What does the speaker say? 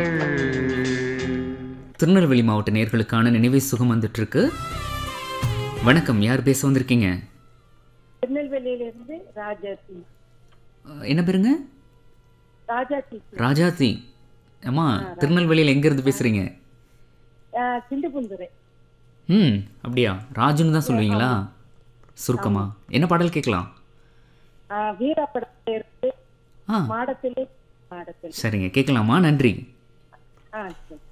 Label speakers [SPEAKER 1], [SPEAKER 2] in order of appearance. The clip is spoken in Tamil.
[SPEAKER 1] வாழ்த்துக்கள் திருநெல்வேலி மாவட்ட நேர்களுக்கான நினைவே சுகம் வந்துட்டு இருக்கு வணக்கம் யார் பேச வந்திருக்கீங்க
[SPEAKER 2] திருநெல்வேலியிலிருந்து ராஜாத்தி
[SPEAKER 1] அஹ், என்ன பேருங்க
[SPEAKER 2] ராஜாத்தி
[SPEAKER 1] ராஜாத்தி அம்மா திருநெல்வேலியில் எங்கேருந்து பேசுகிறீங்க
[SPEAKER 2] சிண்டுபுந்துரை
[SPEAKER 1] ம் அப்படியா ராஜுன்னு தான் சொல்லுவீங்களா சுருக்கமா என்ன பாடல் கேட்கலாம்
[SPEAKER 2] வீரப்படத்திலிருந்து
[SPEAKER 1] ஆ
[SPEAKER 2] மாடத்திலே மாடத்தில்
[SPEAKER 1] சரிங்க கேட்கலாமா நன்றி
[SPEAKER 2] ஆ சரி